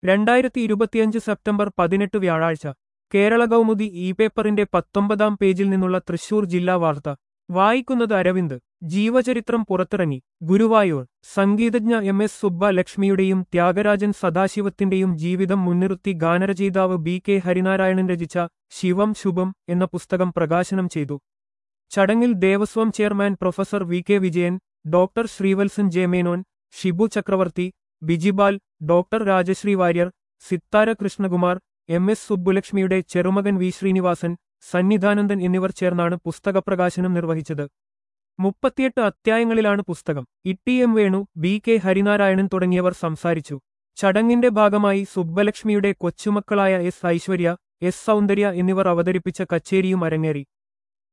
രണ്ടായിരത്തി ഇരുപത്തിയഞ്ച് സെപ്റ്റംബർ പതിനെട്ട് വ്യാഴാഴ്ച കേരള കൗമുദി ഇ പേപ്പറിന്റെ പത്തൊമ്പതാം പേജിൽ നിന്നുള്ള തൃശൂർ ജില്ലാ വാർത്ത വായിക്കുന്നത് അരവിന്ദ് ജീവചരിത്രം പുറത്തിറങ്ങി ഗുരുവായൂർ സംഗീതജ്ഞ എം എസ് സുബ്ബലക്ഷ്മിയുടെയും ത്യാഗരാജൻ സദാശിവത്തിന്റെയും ജീവിതം മുൻനിർത്തി ഗാനരചയിതാവ് ബി കെ ഹരിനാരായണൻ രചിച്ച ശിവം ശുഭം എന്ന പുസ്തകം പ്രകാശനം ചെയ്തു ചടങ്ങിൽ Devaswom chairman professor V K Vijayan doctor Sreevalsan J Menon Shibu Chakravarthy Bijibal doctor Rajasree Warrier Sithara Krishnakumar M S സുബ്ബുലക്ഷ്മിയുടെ ചെറുമകൻ വി ശ്രീനിവാസൻ സന്നിധാനന്ദൻ എന്നിവർ ചേർന്നാണ് പുസ്തകപ്രകാശനം നിർവഹിച്ചത് മുപ്പത്തിയെട്ട് അധ്യായങ്ങളിലാണ് പുസ്തകം ഇട്ടി M Venu B K Harinarayanan തുടങ്ങിയവർ സംസാരിച്ചു ചടങ്ങിന്റെ ഭാഗമായി സുബ്ബലക്ഷ്മിയുടെ കൊച്ചുമക്കളായ എസ് ഐശ്വര്യ എസ് സൗന്ദര്യ എന്നിവർ അവതരിപ്പിച്ച കച്ചേരിയും അരങ്ങേറി